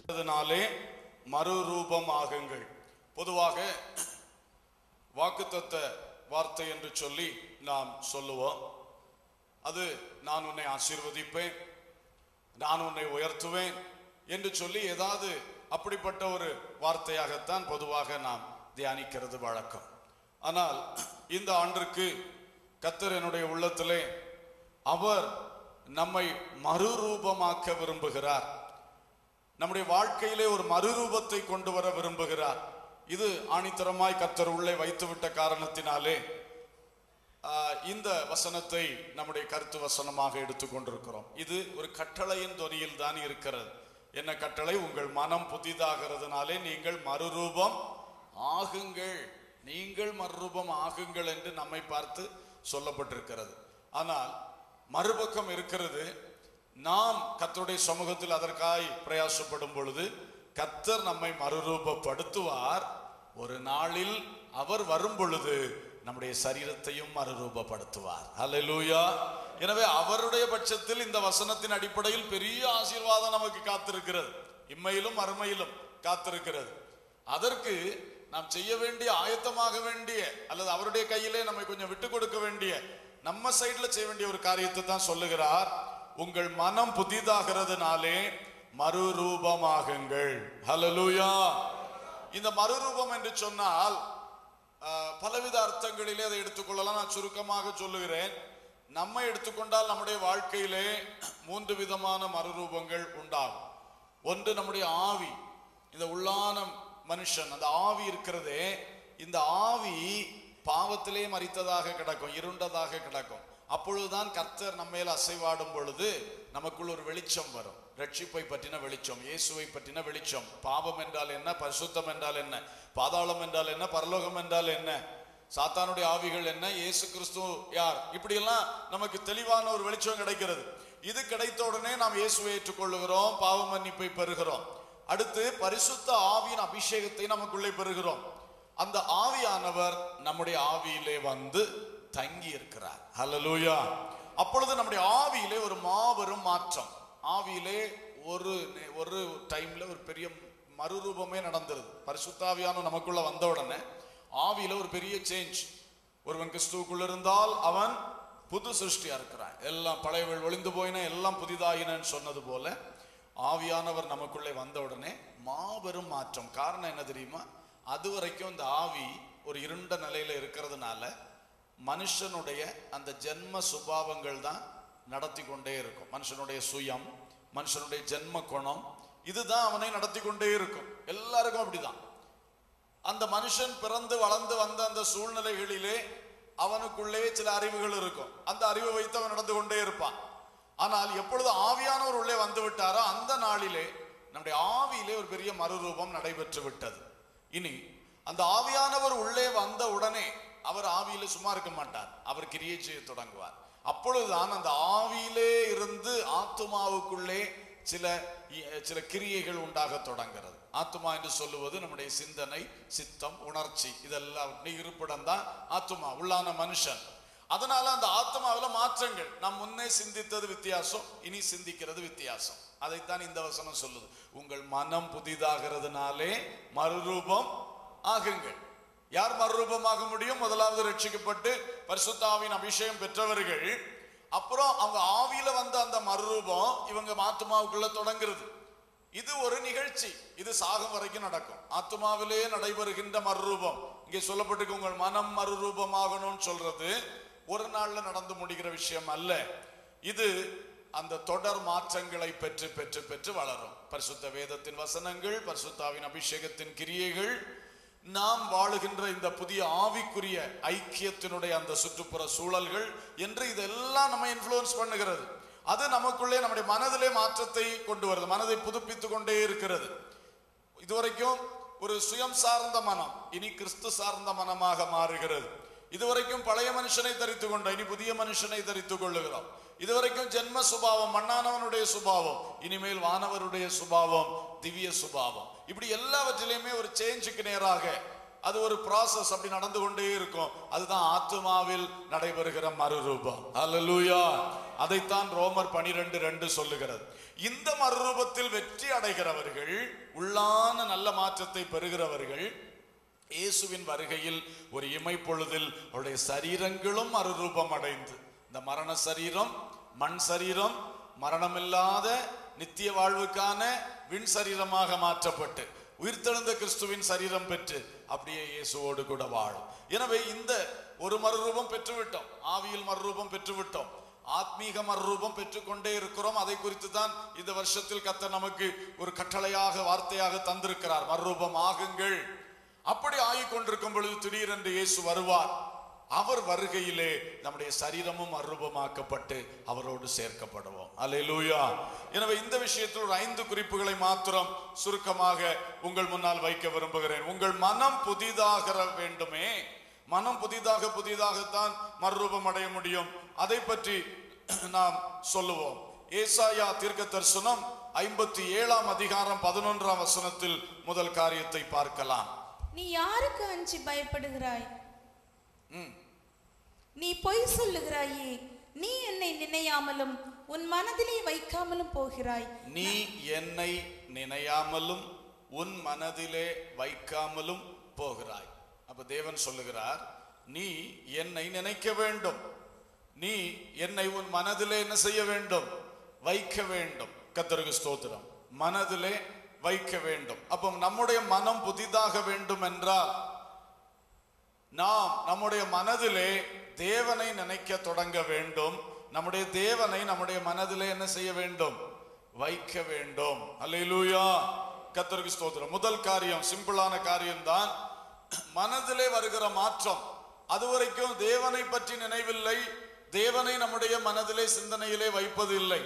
அதனாலே மறுரூபமாகுங்கள் பொதுவாக வாக்குத்தத்த வார்த்தை என்று சொல்லி நாம் சொல்லுவோம் அது நான் உன்னை ஆசீர்வதிப்பேன் நான் உன்னை உயர்த்துவேன் என்று சொல்லி ஏதாவது அப்படிப்பட்ட ஒரு வார்த்தையாகத்தான் பொதுவாக நாம் தியானிக்கிறது வழக்கம் ஆனால் இந்த ஆண்டிற்கு கத்தர் என்னுடைய உள்ளத்திலே அவர் நம்மை மறுரூபமாக்க விரும்புகிறார் நம்முடைய வாழ்க்கையிலே ஒரு மறுரூபத்தை கொண்டு வர விரும்புகிறார் இது ஆணித்தரமாய் கத்தர் உள்ளே வைத்துவிட்ட காரணத்தினாலே ஆஹ், இந்த வசனத்தை நம்முடைய கருத்து வசனமாக எடுத்துக்கொண்டிருக்கிறோம் இது ஒரு கட்டளையின் தொனியில் தான் இருக்கிறது என்ன கட்டளை உங்கள் மனம் புதிதாகிறதுனாலே நீங்கள் மறுரூபம் ஆகுங்கள் நீங்கள் மறுரூபம் ஆகுங்கள் என்று நம்மை பார்த்து சொல்லப்பட்டிருக்கிறது ஆனால் மறுபக்கம் இருக்கிறது நாம் கர்த்தருடைய சமூகத்தில் அதற்காய் பிரயாசப்படும் பொழுது கத்தர் நம்மை மறுரூபப்படுத்துவார் ஒரு நாளில் அவர் வரும் பொழுது நம்முடைய சரீரத்தையும் மறுரூபப்படுத்துவார் ஹalleluya எனவே அவருடைய பட்சத்தில் இந்த வசனத்தின் அடிப்படையில் பெரிய ஆசீர்வாதம் நமக்கு காத்திருக்கிறது இம்மையிலும் அருமையிலும் காத்திருக்கிறது அதற்கு நாம் செய்ய வேண்டிய ஆயத்தமாக வேண்டிய அல்லது அவருடைய கையிலே நம்மை கொஞ்சம் விட்டு கொடுக்க வேண்டிய நம்ம சைடுல செய்ய வேண்டிய ஒரு காரியத்தை தான் சொல்லுகிறார் உங்கள் மனம் புதிதாகிறதுனாலே மறுரூபமாகுங்கள் ஹalleluya இந்த மறுரூபம் என்று சொன்னால் ஆஹ், பலவித அர்த்தங்களிலே அதை எடுத்துக்கொள்ளலாம் நான் சுருக்கமாக சொல்லுகிறேன் நம்மை எடுத்துக்கொண்டால் நம்முடைய வாழ்க்கையிலே மூன்று விதமான மறுரூபங்கள் உண்டாகும் ஒன்று நம்முடைய ஆவி இந்த உள்ளான மனுஷன் அந்த ஆவி இருக்கிறதே இந்த ஆவி பாவத்திலே மறித்ததாக கிடக்கும் இருண்டதாக கிடக்கும் அப்பொழுதுதான் கர்த்தர் நம்ம மேல் அசைவாடும் பொழுது நமக்குள் ஒரு வெளிச்சம் வரும் ரட்சிப்பை பற்றின வெளிச்சம் இயேசுவை பற்றின வெளிச்சம் பாவம் என்றால் என்ன பரிசுத்தம் என்றால் என்ன பாதாளம் என்றால் என்ன பரலோகம் என்றால் என்ன சாத்தானுடைய ஆவிகள் என்ன இயேசு கிறிஸ்து யார் இப்படியெல்லாம் நமக்கு தெளிவான ஒரு வெளிச்சம் கிடைக்கிறது இது கிடைத்த உடனே நாம் இயேசுவை ஏற்றுக்கொள்ளுகிறோம் பாவ மன்னிப்பை பெறுகிறோம் அடுத்து பரிசுத்த ஆவியின் அபிஷேகத்தை நமக்குள்ளே பெறுகிறோம் அந்த ஆவியானவர் நம்முடைய ஆவியிலே வந்து தங்கி இருக்கிறார் ஹalleluya அப்பொழுது நம்முடைய ஆவியிலே ஒரு மாபெரும் மாற்றம் ஆவியிலே ஒரு நே- ஒரு டைம்ல ஒரு பெரிய மறுரூபமே நடந்துருது பரிசுத்தாவியான நமக்குள்ள வந்த உடனே ஆவியில ஒரு பெரிய சேஞ்ச் ஒருவன் கிறிஸ்துவுக்குள்ள இருந்தால் அவன் புது சிருஷ்டியா இருக்கிறான் எல்லாம் பழையவள் ஒளிந்து போயின எல்லாம் புதிதாயினன்னு சொன்னது போல ஆவியானவர் நமக்குள்ளே வந்த உடனே மாபெரும் மாற்றம் காரணம் என்ன தெரியுமா அது வரைக்கும் இந்த ஆவி ஒரு இருண்ட நிலையில இருக்கிறதுனால மனுஷனுடைய அந்த ஜென்ம சுபாவங்கள் தான் நடத்தி கொண்டே இருக்கும் மனுஷனுடைய சுயம் மனுஷனுடைய ஜென்ம குணம் இதுதான் அவனை நடத்தி கொண்டே இருக்கும் எல்லாருக்கும் அப்படிதான் அந்த மனுஷன் பிறந்து வளர்ந்து வந்த அந்த சூழ்நிலைகளிலே அவனுக்குள்ளே சில அறிவுகள் இருக்கும் அந்த அறிவை வைத்து அவன் நடந்து கொண்டே இருப்பான் ஆனால் எப்பொழுது ஆவியானவர் உள்ளே வந்து விட்டாரோ அந்த நாளிலே நம்முடைய ஆவியிலே ஒரு பெரிய மறுரூபம் நடைபெற்று விட்டது இனி அந்த ஆவியானவர் உள்ளே வந்த உடனே அவர் ஆவியில சும்மா இருக்க மாட்டார் அவர் கிரியை செய்ய தொடங்குவார் அப்பொழுதுதான் அந்த ஆவியிலே இருந்து ஆத்துமாவுக்குள்ளே சில சில கிரியைகள் உண்டாக தொடங்கிறது ஆத்துமா என்று சொல்லுவது நம்முடைய சிந்தனை சித்தம் உணர்ச்சி இதெல்லாம் இருப்பிடம் தான் ஆத்துமா உள்ளான மனுஷன் அதனால அந்த ஆத்மாவில மாற்றங்கள் நாம் முன்னே சிந்தித்தது வித்தியாசம் இனி சிந்திக்கிறது வித்தியாசம் அதைத்தான் இந்த வசனம் சொல்லுது உங்கள் மனம் புதிதாகிறதுனாலே மறுரூபம் ஆகுங்கள் யார் மறுரூபமாக முடியும் முதலாவது ரட்சிக்கப்பட்டு பரிசுத்தாவின் அபிஷேகம் பெற்றவர்கள் அப்புறம் அவங்க ஆவியில வந்த அந்த மறுரூபம் இவங்க ஆத்மாவுக்குள்ள தொடங்குறது இது ஒரு நிகழ்ச்சி இது சாகும் வரைக்கும் நடக்கும் ஆத்மாவிலே நடைபெறுகின்ற மறுரூபம் இங்கே சொல்லப்பட்டிருக்கு உங்கள் மனம் மறுரூபமாகணும்னு சொல்றது ஒரு நாள்ல நடந்து முடிகிற விஷயம் அல்ல இது அந்த தொடர் மாற்றங்களை பெற்று பெற்று பெற்று வளரும் பரிசுத்த வேதத்தின் வசனங்கள் பரிசுத்தாவின் அபிஷேகத்தின் கிரியைகள் நாம் வாழுகின்ற இந்த புதிய ஆவிக்குரிய ஐக்கியத்தினுடைய அந்த சுற்றுப்புற சூழல்கள் என்று இதெல்லாம் நம்ம இன்ஃப்ளூயன்ஸ் பண்ணுகிறது அது நமக்குள்ளே நம்முடைய மனதிலே மாற்றத்தை கொண்டு வருது மனதை புதுப்பித்து கொண்டே இருக்கிறது இதுவரைக்கும் ஒரு சுயம் சார்ந்த மனம் இனி கிறிஸ்து சார்ந்த மனமாக மாறுகிறது இதுவரைக்கும் பழைய மனுஷனை தரித்து கொண்ட இனி புதிய மனுஷனை தரித்துக் கொள்ளுகிறோம் இதுவரைக்கும் ஜென்ம சுபாவம் மண்ணானவனுடைய சுபாவம் இனிமேல் வானவருடைய சுபாவம் திவ்ய சுபாவம் இப்படி எல்லாவற்றிலையுமே ஒரு சேஞ்சுக்கு நேராக அது ஒரு process அப்படி நடந்து கொண்டே இருக்கும் அதுதான் ஆத்துமாவில் நடைபெறுகிற மறுரூபம் அல்லேலூயா அதைத்தான் ரோமர் பனிரெண்டு ரெண்டு சொல்லுகிறது இந்த மறுரூபத்தில் வெற்றி அடைகிறவர்கள் உள்ளான நல்ல மாற்றத்தை பெறுகிறவர்கள் இயேசுவின் வருகையில் ஒரு இமைப்பொழுதில் அவருடைய சரீரங்களும் மறுரூபம் அடைந்து இந்த மரண சரீரம் மண் சரீரம் மரணமில்லாத நித்திய வாழ்வுக்கான விண் சரீரமாக மாற்றப்பட்டு உயிர்த்தெழுந்த கிறிஸ்துவின் சரீரம் பெற்று அப்படியே இயேசுவோடு கூட வாழும் எனவே இந்த ஒரு மறுரூபம் பெற்றுவிட்டோம் ஆவியில் மறுரூபம் பெற்றுவிட்டோம் ஆத்மீக மறுரூபம் பெற்றுக்கொண்டே இருக்கிறோம் அதை குறித்து தான் இந்த வருஷத்தில் கர்த்தர் நமக்கு ஒரு கட்டளையாக வார்த்தையாக தந்திருக்கிறார் மறுரூபம் ஆகுங்கள் அப்படி ஆகிக் கொண்டிருக்கும் பொழுது திடீரென்று இயேசு வருவார் அவர் வருகையிலே நம்முடைய சரீரமும் மறுரூபமாக்கப்பட்டு அவரோடு சேர்க்கப்படுவோம் அல்லேலூயா எனவே இந்த விஷயத்தில் ஒரு ஐந்து குறிப்புகளை மாத்திரம் சுருக்கமாக உங்கள் முன்னால் வைக்க விரும்புகிறேன் உங்கள் மனம் புதிதாக வேண்டுமே மனம் புதிதாக புதிதாகத்தான் மறுரூபம் அடைய முடியும் அதை பற்றி நாம் சொல்லுவோம் ஏசாயா தீர்க்க தரிசனம் ஐம்பத்தி ஏழாம் அதிகாரம் பதினொன்றாம் வசனத்தில் முதல் காரியத்தை பார்க்கலாம் நீ யாருக்கு அஞ்சி பயப்படுகிறாய் ம். நீ பொய் சொல்லுகிறாயே நீ என்னை நினையாமலும் உன் மனதிலே வைக்காமலும் போகிறாய் நீ என்னை நினையாமலும் உன் மனதிலே வைக்காமலும் போகிறாய் அப்ப தேவன் சொல்லுகிறார் நீ என்னை நினைக்க வேண்டும் நீ என்னை உன் மனதிலே என்ன செய்ய வேண்டும் வைக்க வேண்டும் கத்தருக்கு ஸ்தோத்திரம் மனதிலே வைக்க வேண்டும் அப்போ நம்முடைய மனம் புதிதாக வேண்டும் என்றால் நாம் நம்முடைய மனதிலே தேவனை நினைக்க தொடங்க வேண்டும் நம்முடைய தேவனை நம்முடைய மனதிலே என்ன செய்ய வேண்டும் வைக்க வேண்டும் அல்லேலூயா கர்த்தருக்கு ஸ்தோத்திரம் முதல் காரியம் சிம்பிளான காரியம்தான் மனதிலே வருகிற மாற்றம் அதுவரைக்கும் தேவனை பற்றி நினைவில்லை தேவனை நம்முடைய மனதிலே சிந்தனையிலே வைப்பது இல்லை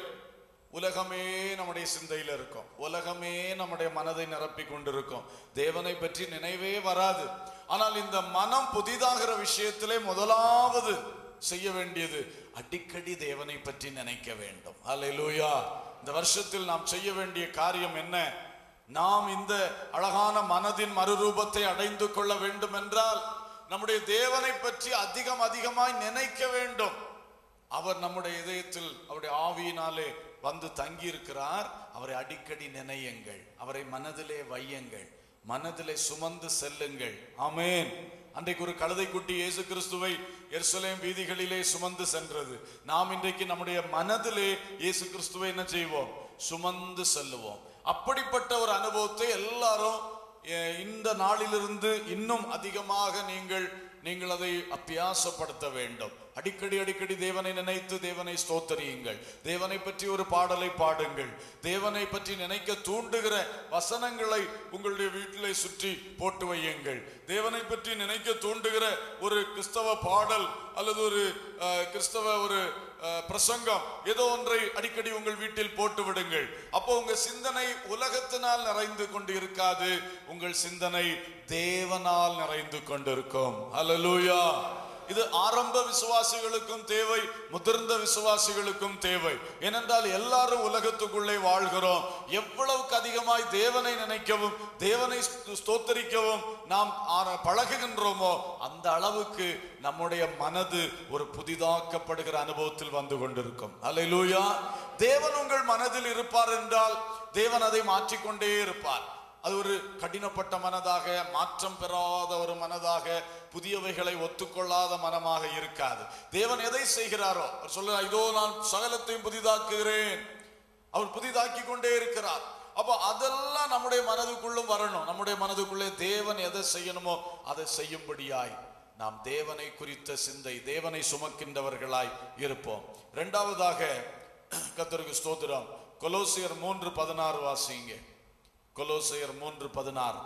உலகமே நம்முடைய சிந்தையில இருக்கும் உலகமே நம்முடைய மனதை நிரப்பி கொண்டிருக்கும் தேவனை பற்றி நினைவே வராது ஆனால் இந்த மனம் புதிதாகிற விஷயத்திலே முதலாவது செய்ய வேண்டியது அடிக்கடி தேவனை பற்றி நினைக்க வேண்டும் அல்லேலூயா இந்த வருஷத்தில் நாம் செய்ய வேண்டிய காரியம் என்ன நாம் இந்த அழகான மனதின் மறுரூபத்தை அடைந்து கொள்ள வேண்டும் என்றால் நம்முடைய தேவனை பற்றி அதிகம் அதிகமாய் நினைக்க வேண்டும் அவர் நம்முடைய இதயத்தில் அவருடைய ஆவியினாலே வந்து தங்கி இருக்கிறார் அவரை அடிக்கடி நினையுங்கள் அவரை மனதிலே வையுங்கள் மனதிலே சுமந்து செல்லுங்கள் ஆமென் அன்றைக்கு ஒரு கழுதை குட்டி இயேசு கிறிஸ்துவை எருசலேம் வீதிகளிலே சுமந்து சென்றது நாம் இன்றைக்கு நம்முடைய மனதிலே இயேசு கிறிஸ்துவை என்ன செய்வோம் சுமந்து செல்லுவோம் அப்படிப்பட்ட ஒரு அனுபவத்தை எல்லாரும் அஹ், இந்த நாளிலிருந்து இன்னும் அதிகமாக நீங்கள் நீங்கள் அதை அபியாசப்படுத்த வேண்டும் அடிக்கடி அடிக்கடி தேவனை நினைத்து தேவனை ஸ்தோத்தரியுங்கள் தேவனை பற்றி ஒரு பாடலை பாடுங்கள் தேவனை பற்றி நினைக்க தூண்டுகிற வசனங்களை உங்களுடைய வீட்டிலே சுற்றி போட்டு வையுங்கள் தேவனை பற்றி நினைக்க தூண்டுகிற ஒரு கிறிஸ்தவ பாடல் அல்லது ஒரு அஹ், கிறிஸ்தவ ஒரு அஹ், பிரசங்கம் ஏதோ ஒன்றை அடிக்கடி உங்கள் வீட்டில் போட்டு விடுங்கள் அப்போ உங்க சிந்தனை உலகத்தினால் நிறைந்து கொண்டு இருக்காது உங்கள் சிந்தனை தேவனால் நிறைந்து கொண்டிருக்கும் அல்லேலூயா இது ஆரம்ப விசுவாசிகளுக்கும் தேவை முதிர்ந்த விசுவாசிகளுக்கும் தேவை ஏனென்றால் எல்லாரும் உலகத்துக்குள்ளே வாழ்கிறோம் எவ்வளவுக்கு அதிகமாய் தேவனை நினைக்கவும் தேவனை ஸ்து- ஸ்தோத்தரிக்கவும் நாம் ஆர- பழகுகின்றோமோ அந்த அளவுக்கு நம்முடைய மனது ஒரு புதிதாக்கப்படுகிற அனுபவத்தில் வந்து கொண்டிருக்கும் அல்லேலூயா தேவன் உங்கள் மனதில் இருப்பார் என்றால் தேவன் அதை மாற்றிக்கொண்டே இருப்பார் அது ஒரு கடினப்பட்ட மனதாக மாற்றம் பெறாத ஒரு மனதாக புதியவைகளை ஒத்துக்கொள்ளாத மனமாக இருக்காது தேவன் எதை செய்கிறாரோ அவர் சொல்லுறார் இதோ நான் சகலத்தையும் புதிதாக்குகிறேன் அவர் புதிதாக்கி கொண்டே இருக்கிறார் அப்போ அதெல்லாம் நம்முடைய மனதுக்குள்ளும் வரணும் நம்முடைய மனதுக்குள்ளே தேவன் எதை செய்யணுமோ அதை செய்யும்படியாய் நாம் தேவனை குறித்த சிந்தை தேவனை சுமக்கின்றவர்களாய் இருப்போம் இரண்டாவதாக கத்தருக்கு ஸ்தோத்திரம் கொலோசியர் மூன்று பதினாறு வாசிங்க கொலோசியர் மூன்று பதினாறு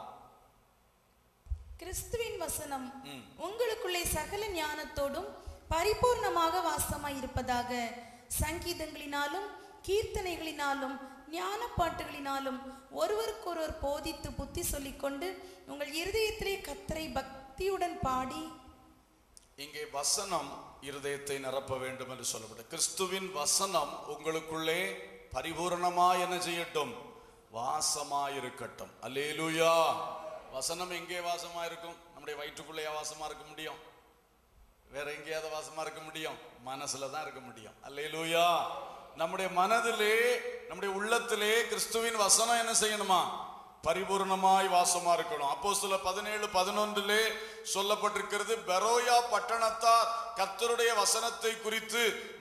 கிறிஸ்துவின் வசனம் உங்களுக்குள்ளே சகல ஞானத்தோடும் பரிபூர்ணமாக வாசமாய் இருப்பதாக சங்கீதங்களினாலும் கீர்த்தனைகளினாலும் ஞான பாட்டுகளினாலும் ஒருவருக்கொருவர் போதித்து புத்தி சொல்லிக்கொண்டு உங்கள் இருதயத்திலே கத்தரை பக்தியுடன் பாடி இங்கே வசனம் இருதயத்தை நிரப்ப வேண்டும் என்று சொல்லப்பட்டது கிறிஸ்துவின் வசனம் உங்களுக்குள்ளே பரிபூரணமாய் என்ன செய்யட்டும் வாசமாயிருக்கட்டும் அல்லேலூயா வசனம் எங்கே வாசமா இருக்கும் நம்முடைய வயிற்றுக்குள்ளேயா வாசமா இருக்க முடியும் வேற எங்கேயாவது வாசமா இருக்க முடியும் மனசுல தான் இருக்க முடியும் அல்லேலூயா நம்முடைய மனதிலே நம்முடைய உள்ளத்திலே கிறிஸ்துவின் வசனம் என்ன செய்யணுமா பரிபூர்ணமாய் வாசமா இருக்கணும் அப்போ சில பதினேழு பதினொன்றிலே சொல்லப்பட்டிருக்கிறது பெரோயா பட்டணத்தார் கர்த்தருடைய வசனத்தை குறித்து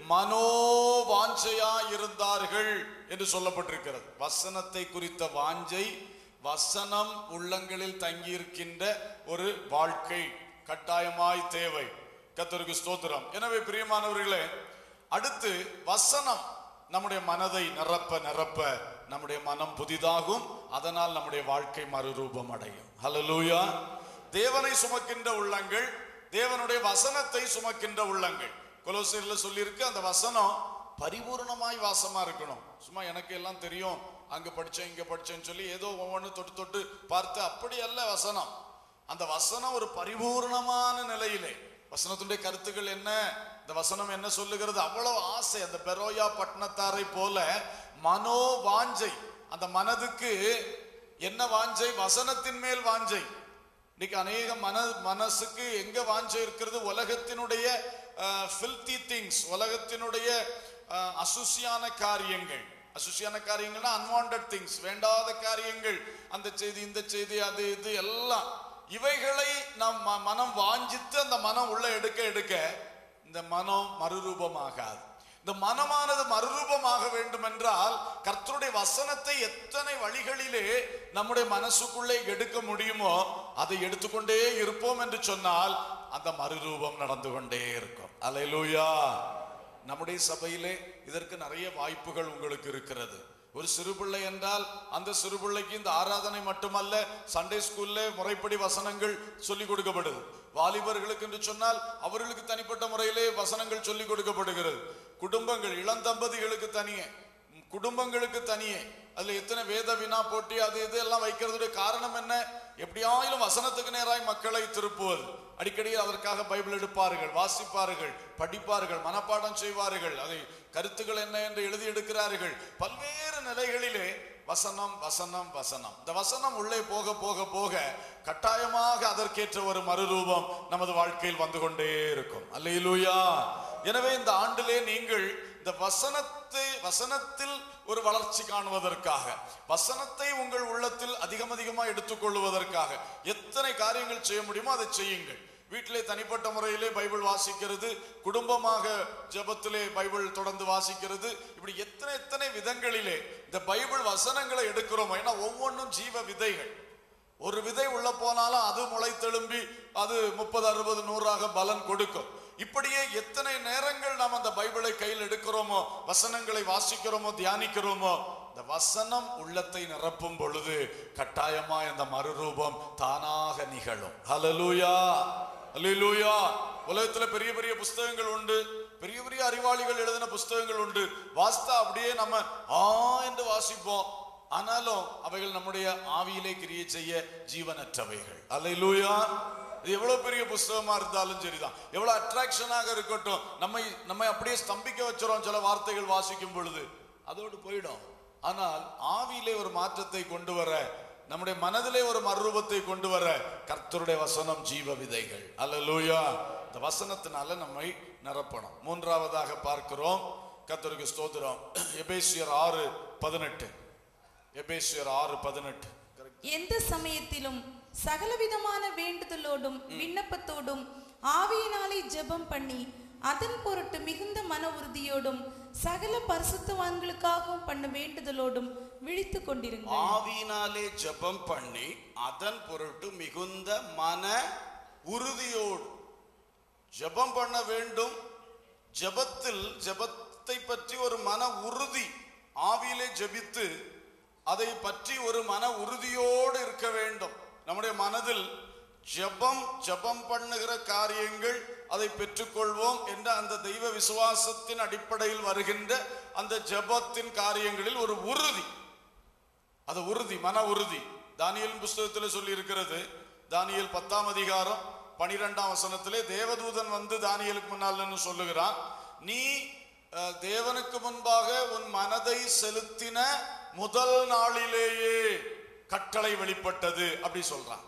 மனோவாஞ்சையா இருந்தார்கள் என்று சொல்லப்பட்டிருக்கிறது வசனத்தை குறித்த வாஞ்சை வசனம் உள்ளங்களில் தங்கியிருக்கின்ற ஒரு வாழ்க்கை கட்டாயமாய் தேவை கர்த்தருக்கு ஸ்தோத்திரம் எனவே பிரியமானவர்களே அடுத்து வசனம் நம்முடைய மனதை நிரப்ப நிரப்ப நம்முடைய மனம் புதிதாகும் அதனால் நம்முடைய வாழ்க்கை மறுரூபம் அடையும் ஹalleluya தேவனை சுமக்கின்ற உள்ளங்கள் தேவனுடைய வசனத்தை சுமக்கின்ற உள்ளங்கள் கொலோசியர்ல சொல்லியிருக்கு அந்த வசனம் பரிபூர்ணமாய் வாசமா இருக்கணும் சும்மா எனக்கு எல்லாம் தெரியும் அங்க படிச்சேன் இங்க படிச்சேன்னு சொல்லி ஏதோ ஒவ்வொன்று தொட்டு தொட்டு பார்த்து அப்படி அல்ல வசனம் அந்த வசனம் ஒரு பரிபூர்ணமான நிலையிலே வசனத்துடைய கருத்துக்கள் என்ன இந்த வசனம் என்ன சொல்லுகிறது அவ்வளவு ஆசை அந்த பெரோயா பட்டணத்தாரை போல மனோ வாஞ்சை அந்த மனதுக்கு என்ன வாஞ்சை வசனத்தின் மேல் வாஞ்சை இன்னைக்கு அநேக மன மனசுக்கு எங்க வாஞ்சை இருக்கிறது உலகத்தினுடைய ஃபில்தி திங்ஸ் உலகத்தினுடைய அஹ், அசுசியான காரியங்கள் அசுசியான காரியங்கள்னா அன்வான்ட் திங்ஸ் வேண்டாத காரியங்கள் அந்த செய்தி இந்த செய்தி அது இது எல்லாம் இவைகளை நாம் ம- மனம் வாஞ்சித்து அந்த மனம் உள்ள எடுக்க எடுக்க இந்த மனம் மறுரூபமாகாது இந்த மனமானது மறுரூபமாக வேண்டும் என்றால் கர்த்தருடைய வசனத்தை எத்தனை வழிகளிலே நம்முடைய மனசுக்குள்ளே எடுக்க முடியுமோ அதை எடுத்துக்கொண்டே இருப்போம் என்று சொன்னால் அந்த மறுரூபம் நடந்து கொண்டே இருக்கும் அல்லேலூயா நம்முடைய சபையிலே இதற்கு நிறைய வாய்ப்புகள் உங்களுக்கு இருக்கிறது ஒரு சிறு பிள்ளை என்றால் அந்த சிறு பிள்ளைக்கு இந்த ஆராதனை மட்டுமல்ல சண்டே ஸ்கூல்ல முறைப்படி வசனங்கள் சொல்லிக் கொடுக்கப்படுது வாலிபர்களுக்கு என்று சொன்னால் அவர்களுக்கு தனிப்பட்ட முறையிலே வசனங்கள் சொல்லிக் கொடுக்கப்படுகிறது குடும்பங்கள் இளந்தம்பதிகளுக்கு தனியே குடும்பங்களுக்கு தனியே அதுல எத்தனை வேத வினா போட்டி அது இது எல்லாம் வைக்கிறதுடைய காரணம் என்ன எப்படியாயிலும் வசனத்துக்கு நேராய் மக்களை திருப்புவது அடிக்கடி அதற்காக பைபிள் எடுப்பார்கள் வாசிப்பார்கள் படிப்பார்கள் மனப்பாடம் செய்வார்கள் அதை கருத்துக்கள் என்ன என்று எழுதி எடுக்கிறார்கள் பல்வேறு நிலைகளிலே வசனம் வசனம் வசனம் இந்த வசனம் உள்ளே போக போக போக கட்டாயமாக அதற்கேற்ற ஒரு மறுரூபம் நமது வாழ்க்கையில் வந்து கொண்டே இருக்கும் அல்லேலூயா எனவே இந்த ஆண்டிலே நீங்கள் இந்த வசனத்தை வசனத்தில் ஒரு வளர்ச்சி காணுவதற்காக வசனத்தை உங்கள் உள்ளத்தில் அதிகம் அதிகமாக எடுத்துக்கொள்வதற்காக எத்தனை காரியங்கள் செய்ய முடியுமோ அதை செய்யுங்கள் வீட்டிலே தனிப்பட்ட முறையிலே பைபிள் வாசிக்கிறது குடும்பமாக ஜெபத்திலே பைபிள் தொடர்ந்து வாசிக்கிறது இப்படி எத்தனை எத்தனை விதங்களிலே இந்த பைபிள் வசனங்களை எடுக்கிறோமோ ஏன்னா ஒவ்வொன்றும் ஜீவ விதைகள் ஒரு விதை உள்ள போனாலும் அது முளைத்தெழும்பி அது முப்பது அறுபது நூறாக பலன் கொடுக்கும் இப்படியே எத்தனை நேரங்கள் நாம் அந்த பைபிளை கையில் எடுக்கிறோமோ வசனங்களை வாசிக்கிறோமோ தியானிக்கிறோமோ இந்த வசனம் உள்ளத்தை நிரப்பும் பொழுது கட்டாயமா இந்த மறுரூபம் தானாக நிகழும் ஹalleluya ஹalleluya உலகத்துல பெரிய பெரிய புஸ்தகங்கள் உண்டு பெரிய பெரிய அறிவாளிகள் எழுதின புஸ்தகங்கள் உண்டு வாஸ்தா அப்படியே நம்ம ஆ என்று வாசிப்போம் ஆனாலும் அவைகள் நம்முடைய ஆவியிலே கிரியை செய்ய ஜீவனற்றவைகள் அல்லேலூயா இது எவ்வளவு பெரிய புஸ்தகமா இருந்தாலும் சரிதான் எவ்வளவு அட்ராக்ஷனாக இருக்கட்டும் நம்மை நம்மை அப்படியே ஸ்தம்பிக்க வச்சிரும் சில வார்த்தைகள் வாசிக்கும் பொழுது அதோடு போயிடும் ஆனால் ஆவியிலே ஒரு மாற்றத்தை கொண்டு வர நம்முடைய மனதிலே ஒரு மறுரூபத்தை கொண்டு வர கர்த்தருடைய வசனம் ஜீவ விதைகள் அல்லேலூயா இந்த வசனத்தினால நம்மை நிரப்பணும் மூன்றாவதாக பார்க்கிறோம் கர்த்தருக்கு ஸ்தோத்திரம் எபேசியர் ஆறு பதினெட்டு எபேசியர் ஆறு பதினெட்டு எந்த சமயத்திலும் சகலவிதமான வேண்டுதலோடும் விண்ணப்பத்தோடும் ஆவியினாலே ஜெபம் பண்ணி அதன் பொருட்டு மிகுந்த மன உறுதியோடும் சகல பரிசுத்தவான்களுக்காகவும் பண்ண வேண்டுதலோடும் விழித்துக் கொண்டிருங்கள் ஆவியினாலே ஜெபம் பண்ணி அதன் பொருட்டு மிகுந்த மன உறுதியோடு ஜெபம் பண்ண வேண்டும் ஜெபத்தில் ஜெபத்தை பற்றி ஒரு மன உறுதி ஆவியிலே ஜெபித்து அதை பற்றி ஒரு மன உறுதியோடு இருக்க வேண்டும் நம்முடைய மனதில் ஜெபம் ஜெபம் பண்ணுகிற காரியங்கள் அதை பெற்றுக்கொள்வோம் என்ற அந்த தெய்வ விசுவாசத்தின் அடிப்படையில் வருகின்ற அந்த ஜெபத்தின் காரியங்களில் ஒரு உறுதி அது உறுதி மன உறுதி தானியல் புஸ்தகத்தில் சொல்லி இருக்கிறது தானியல் பத்தாம் அதிகாரம் பனிரெண்டாம் வசனத்திலே தேவதூதன் வந்து தானியலுக்கு முன்னால் நின்னு சொல்லுகிறான் நீ அஹ், தேவனுக்கு முன்பாக உன் மனதை செலுத்தின முதல் நாளிலேயே கட்டளை வெளிப்பட்டது அப்படி சொல்றான்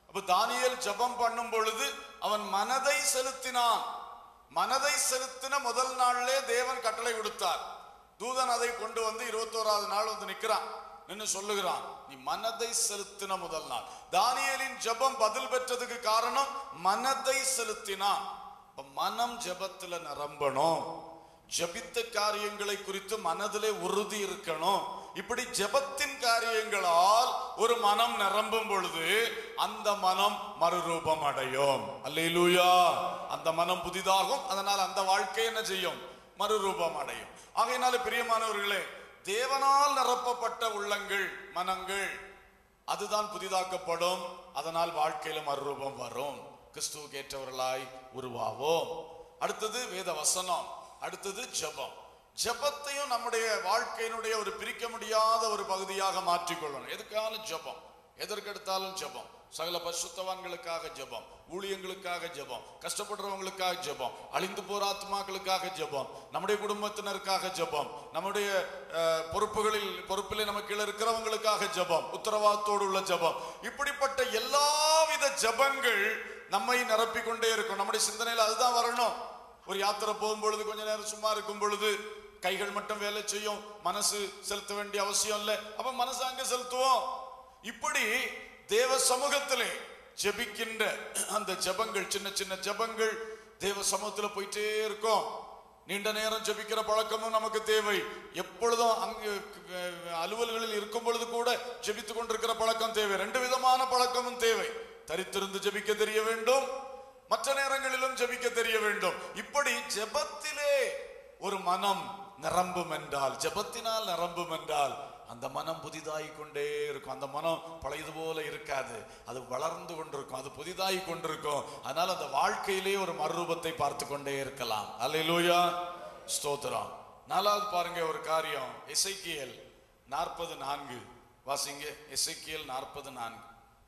அப்ப தானியேல் ஜெபம் பண்ணும் பொழுது அவன் மனதை செலுத்தினான் மனதை செலுத்தின முதல் நாளிலே தேவன் கட்டளை கொடுத்தார் தூதன் அதை கொண்டு வந்து இருபத்தோராவது நாள் வந்து நிக்கிறான் நின்னு சொல்லுகிறான் நீ மனதை செலுத்தின முதல் நாள் தானியேலின் ஜெபம் பதில் பெற்றதுக்கு காரணம் மனதை செலுத்தினான் அப்ப மனம் ஜெபத்துல நிரம்பணும் ஜெபித்த காரியங்களை குறித்து மனதிலே உறுதி இருக்கணும் இப்படி ஜெபத்தின் காரியங்களால் ஒரு மனம் நிரம்பும் பொழுது அந்த மனம் மறுரூபம் அடையும் அல்லேலூயா அந்த மனம் புதிதாகும் அதனால் அந்த வாழ்க்கை என்ன செய்யும் மறுரூபம் அடையும் ஆகையினால பிரியமானவர்களே தேவனால் நிரப்பப்பட்ட உள்ளங்கள் மனங்கள் அதுதான் புதிதாக்கப்படும் அதனால் வாழ்க்கையில மறுரூபம் வரும் கிறிஸ்துவுக்கு ஏற்றவர்களாய் உருவாவோம் அடுத்தது வேத வசனம் அடுத்தது ஜெபம் ஜெபத்தையும் நம்முடைய வாழ்க்கையினுடைய ஒரு பிரிக்க முடியாத ஒரு பகுதியாக மாற்றிக்கொள்ளணும் எதுக்காலும் ஜெபம் எதற்கெடுத்தாலும் ஜெபம் சகல பசுத்தவான்களுக்காக ஜெபம் ஊழியங்களுக்காக ஜெபம் கஷ்டப்படுறவங்களுக்காக ஜெபம் அழிந்து போற ஆத்மாக்களுக்காக ஜெபம் நம்முடைய குடும்பத்தினருக்காக ஜெபம் நம்முடைய அஹ், பொறுப்புகளில் பொறுப்பிலே நமக்கு கீழே இருக்கிறவங்களுக்காக ஜெபம் உத்தரவாதத்தோடு உள்ள ஜெபம் இப்படிப்பட்ட எல்லாவித ஜெபங்கள் நம்மை நிரப்பிக் கொண்டே இருக்கும் நம்முடைய சிந்தனையில் அதுதான் வரணும் ஒரு யாத்திரை போகும் பொழுது கொஞ்ச நேரம் சும்மா இருக்கும் பொழுது கைகள் மட்டும் வேலை செய்யும் மனசு செலுத்த வேண்டிய அவசியம் இல்லை அப்ப மனசு அங்க செலுத்துவோம் இப்படி தேவ சமூகத்திலே ஜெபிக்கின்ற அந்த ஜெபங்கள் சின்ன சின்ன ஜெபங்கள் தேவ சமூகத்துல போயிட்டே இருக்கும் நீண்ட நேரம் ஜெபிக்கிற பழக்கமும் நமக்கு தேவை எப்பொழுதும் அங்கு அஹ், அலுவல்களில் இருக்கும் பொழுது கூட ஜெபித்துக் கொண்டிருக்கிற பழக்கம் தேவை ரெண்டு விதமான பழக்கமும் தேவை தரித்திருந்து ஜெபிக்க தெரிய வேண்டும் மற்ற நேரங்களிலும் ஜெபிக்க தெரிய வேண்டும் இப்படி ஜெபத்திலே ஒரு மனம் நிரம்பும் என்றால் ஜெபத்தினால் நிரம்பும் என்றால் அந்த மனம் புதிதாகி கொண்டே இருக்கும் அந்த மனம் பழையது போல இருக்காது அது வளர்ந்து கொண்டிருக்கும் அது புதிதாகி கொண்டிருக்கும் அதனால அந்த வாழ்க்கையிலே ஒரு மறுரூபத்தை பார்த்து கொண்டே இருக்கலாம் அல்லேலூயா ஸ்தோத்திரம் நாலாவது பாருங்க ஒரு காரியம் எசைக்கியல் நாற்பது நான்கு வாசிங்க எசைக்கியல் நாற்பது நான்கு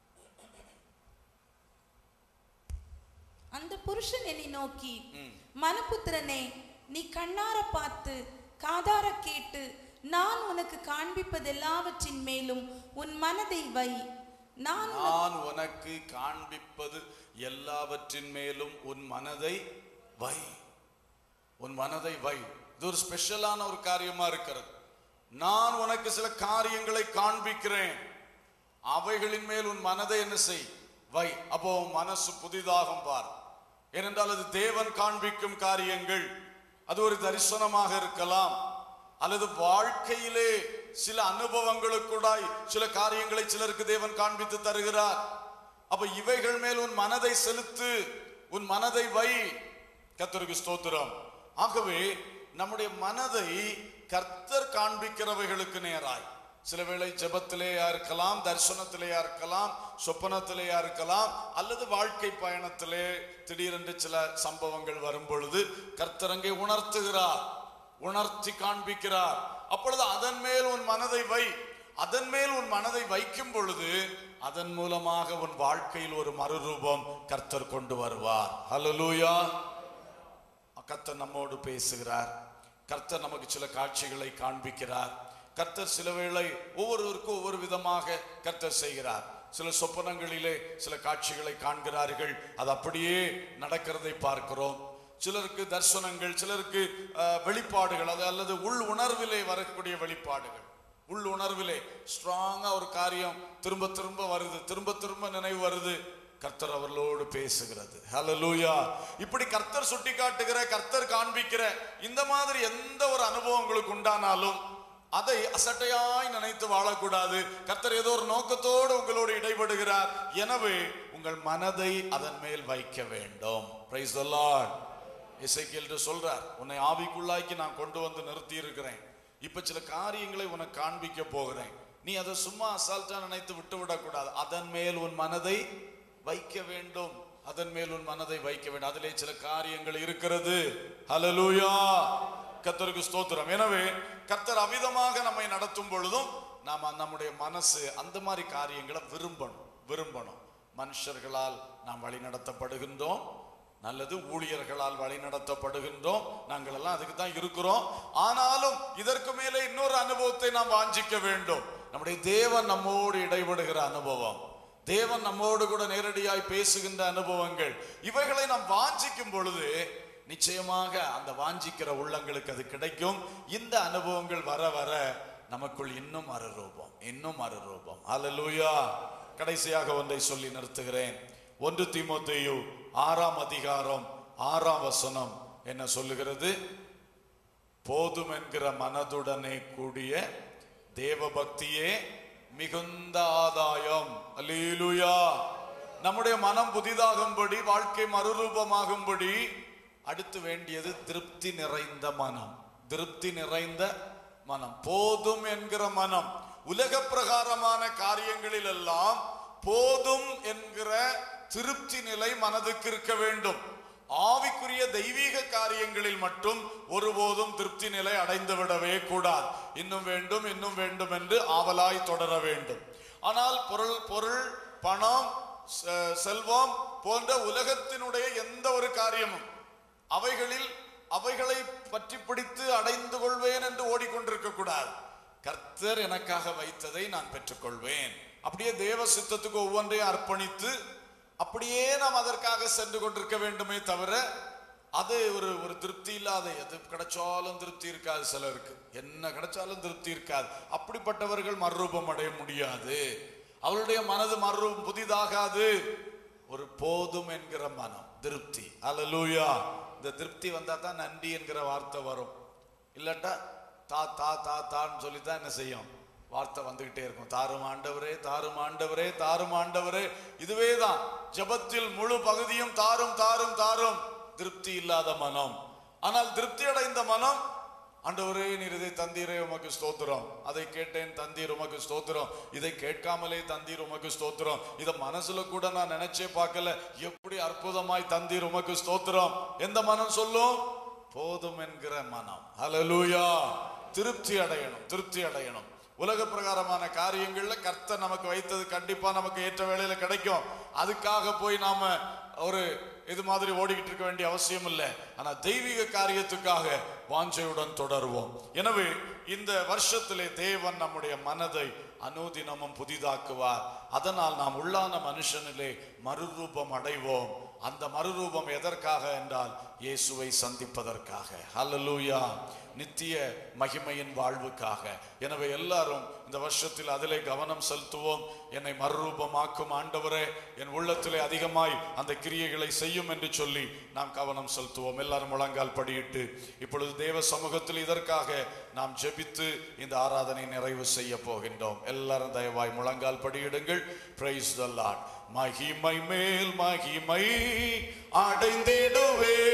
அந்த புருஷன் என்னை நோக்கி மனப்புத்திரனே நீ கண்ணார பார்த்து காதார கேட்டு நான் உனக்கு காண்பிப்பது எல்லாவற்றின் மேலும் உன் மனதை வை நான் நான் உனக்கு காண்பிப்பது எல்லாவற்றின் மேலும் உன் மனதை வை உன் மனதை வை இது ஒரு ஸ்பெஷலான ஒரு காரியமா இருக்கிறது நான் உனக்கு சில காரியங்களை காண்பிக்கிறேன் அவைகளின் மேல் உன் மனதை என்ன செய் வை அப்போ உன் மனசு புதிதாகும் பார் ஏனென்றால் அது தேவன் காண்பிக்கும் காரியங்கள் அது ஒரு தரிசனமாக இருக்கலாம் அல்லது வாழ்க்கையிலே சில அனுபவங்களுக்குடாய் சில காரியங்களை சிலருக்கு தேவன் காண்பித்து தருகிறார் அப்ப இவைகள் மேல் உன் மனதை செலுத்து உன் மனதை வை கர்த்தருக்கு ஸ்தோத்திரம் ஆகவே நம்முடைய மனதை கர்த்தர் காண்பிக்கிறவைகளுக்கு நேராய் சில வேளை ஜெபத்திலேயா இருக்கலாம் தரிசனத்திலேயா இருக்கலாம் சொப்பனத்திலேயா இருக்கலாம் அல்லது வாழ்க்கை பயணத்திலே திடீரென்று சில சம்பவங்கள் வரும் பொழுது கர்த்தர் அங்கே உணர்த்துகிறார் உணர்த்தி காண்பிக்கிறார் அப்பொழுது அதன் மேல் உன் மனதை வை அதன் மேல் உன் மனதை வைக்கும் பொழுது அதன் மூலமாக உன் வாழ்க்கையில் ஒரு மறுரூபம் கர்த்தர் கொண்டு வருவார் ஹalleluya கர்த்தர் நம்மோடு பேசுகிறார் கர்த்தர் நமக்கு சில காட்சிகளை காண்பிக்கிறார் கர்த்தர் சில வேளை ஒவ்வொருவருக்கும் ஒவ்வொரு விதமாக கர்த்தர் செய்கிறார் சில சொப்பனங்களிலே சில காட்சிகளை காண்கிறார்கள் அது அப்படியே நடக்கிறதை பார்க்கிறோம் சிலருக்கு தரிசனங்கள் சிலருக்கு அஹ், வெளிப்பாடுகள் அது அல்லது உள் உணர்விலே வரக்கூடிய வெளிப்பாடுகள் உள் உணர்விலே ஸ்ட்ராங்கா ஒரு காரியம் திரும்ப திரும்ப வருது திரும்ப திரும்ப நினைவு வருது கர்த்தர் அவர்களோடு பேசுகிறது ஹalleluya இப்படி கர்த்தர் சுட்டி காட்டுகிற கர்த்தர் காண்பிக்கிற இந்த மாதிரி எந்த ஒரு அனுபவம் உங்களுக்கு உண்டானாலும் அதை அசட்டையாய் நினைத்து வாழக்கூடாது கர்த்தர் ஏதோ ஒரு நோக்கத்தோடு உங்களோடு இடைபடுகிறார் எனவே உங்கள் மனதை அதன் மேல் வைக்க வேண்டும் பிரைஸ் the lord இசைக்கியல் சொல்றார் உன்னை ஆவிக்குள்ளாக்கி நான் கொண்டு வந்து நிறுத்தி இருக்கிறேன் இப்ப சில காரியங்களை உனக்கு காண்பிக்க போகிறேன் நீ அதை சும்மா அசால்ட்டா நினைத்து விட்டு விடக்கூடாது அதன் மேல் உன் மனதை வைக்க வேண்டும் அதன் மேல் உன் மனதை வைக்க வேண்டும் அதிலே சில காரியங்கள் இருக்கிறது ஹalleluya கர்த்தருக்கு ஸ்தோத்திரம் எனவே கர்த்தர் அமிதமாக நம்மை நடத்தும் பொழுதும் நாம நம்முடைய மனசு அந்த மாதிரி காரியங்களை விரும்பணும் விரும்பணும் மனுஷர்களால் நாம் வழி நடத்தப்படுகின்றோம் நல்லது ஊழியர்களால் வழி நடத்தப்படுகின்றோம் நாங்கள் எல்லாம் அதுக்கு தான் இருக்கிறோம் ஆனாலும் இதற்கு மேலே இன்னொரு அனுபவத்தை நாம் வாஞ்சிக்க வேண்டும் நம்முடைய தேவன் நம்மோடு இடைபடுகிற அனுபவம் தேவன் நம்மோடு கூட நேரடியாய் பேசுகின்ற அனுபவங்கள் இவைகளை நாம் வாஞ்சிக்கும் பொழுது நிச்சயமாக அந்த வாஞ்சிக்கிற உள்ளங்களுக்கு அது கிடைக்கும் இந்த அனுபவங்கள் வர வர நமக்குள் இன்னும் மறுரூபம் இன்னும் மறுரூபம் அல்லேலூயா கடைசியாக ஒன்றை சொல்லி நிறுத்துகிறேன் ஒன்று தீமோத்தேயு ஆறாம் அதிகாரம் ஆறாம் வசனம் என்ன சொல்லுகிறது போதும் என்கிற மனதுடனே கூடிய தேவ பக்தியே மிகுந்த ஆதாயம் அல்லேலூயா நம்முடைய மனம் புதிதாகும்படி வாழ்க்கை மறுரூபமாகும்படி அடுத்து வேண்டியது திருப்தி நிறைந்த மனம் திருப்தி நிறைந்த மனம் போதும் என்கிற மனம் உலக பிரகாரமான காரியங்களில் எல்லாம் போதும் என்கிற திருப்தி நிலை மனதுக்கு இருக்க வேண்டும் ஆவிக்குரிய தெய்வீக காரியங்களில் மட்டும் ஒருபோதும் திருப்தி நிலை அடைந்து விடவே கூடாது இன்னும் வேண்டும் இன்னும் வேண்டும் என்று ஆவலாய் தொடர வேண்டும் ஆனால் பொருள் பொருள் பணம் செ- செல்வம் போன்ற உலகத்தினுடைய எந்த ஒரு காரியமும் அவைகளில் அவைகளை பற்றி பிடித்து அடைந்து கொள்வேன் என்று ஓடிக்கொண்டிருக்க கூடாது கர்த்தர் எனக்காக வைத்ததை நான் பெற்றுக்கொள்வேன் அப்படியே தேவ சித்தத்துக்கு ஒவ்வொன்றையும் அர்ப்பணித்து அப்படியே நாம் அதற்காக சென்று கொண்டிருக்க வேண்டுமே தவிர அது ஒரு ஒரு திருப்தி இல்லாத எது கிடைச்சாலும் திருப்தி இருக்காது சிலருக்கு என்ன கிடைச்சாலும் திருப்தி இருக்காது அப்படிப்பட்டவர்கள் மறுரூபம் அடைய முடியாது அவருடைய மனது மறுரூபம் புதிதாகாது ஒரு போதும் என்கிற மனம் திருப்தி அல்லேலூயா இந்த திருப்தி வந்தா தான் நன்றி என்கிற வார்த்தை வரும் இல்லாட்டா தா தா தா தான்னு சொல்லி தான் என்ன செய்யும் வார்த்தை வந்துகிட்டே இருக்கும் தாரும் ஆண்டவரே தாரும் ஆண்டவரே தாரும் ஆண்டவரே இதுவே தான் ஜெபத்தில் முழு பகுதியும் தாரும் தாரும் தாரும் திருப்தி இல்லாத மனம் ஆனால் திருப்தி அடைந்த மனம் ஆண்டவரே நீர் இதை தந்தீரே உமக்கு ஸ்தோத்திரம் அதை கேட்டேன் தந்தீர் உமக்கு ஸ்தோத்திரம் இதை கேட்காமலே தந்தீர் உமக்கு ஸ்தோத்திரம் இதை மனசுல கூட நான் நினைச்சே பார்க்கல எப்படி அற்புதமாய் தந்தீர் உமக்கு ஸ்தோத்திரம் எந்த மனம் சொல்லும் போதும் என்கிற மனம் ஹalleluya திருப்தி அடையணும் திருப்தி அடையணும் உலக பிரகாரமான காரியங்கள்ல கர்த்தர் நமக்கு வைத்தது கண்டிப்பா நமக்கு ஏற்ற வேளையில கிடைக்கும் அதுக்காக போய் நாம ஒரு இது மாதிரி ஓடிக்கிட்டு இருக்க வேண்டிய அவசியம் இல்லை ஆனா தெய்வீக காரியத்துக்காக வாஞ்சையுடன் தொடருவோம் எனவே இந்த வருஷத்திலே தேவன் நம்முடைய மனதை அனுதினமும் புதிதாக்குவார் அதனால் நாம் உள்ளான மனுஷனிலே மறுரூபம் அடைவோம் அந்த மறுரூபம் எதற்காக என்றால் இயேசுவை சந்திப்பதற்காக ஹalleluya நித்திய மகிமையின் வாழ்வுக்காக எனவே எல்லாரும் இந்த வருஷத்தில் அதிலே கவனம் செலுத்துவோம் என்னை மறுரூபமாக்கும் ஆண்டவரே என் உள்ளத்திலே அதிகமாய் அந்த கிரியைகளை செய்யும் என்று சொல்லி நாம் கவனம் செலுத்துவோம் எல்லாரும் முழங்கால் படியிட்டு இப்பொழுது தேவ சமூகத்தில் இதற்காக நாம் ஜெபித்து இந்த ஆராதனை நிறைவு செய்ய போகின்றோம் எல்லாரும் தயவாய் முழங்கால் படியிடுங்கள் பிரைஸ் த லார்ட் மகிமை மேல் மகிமை அடைந்திடுவே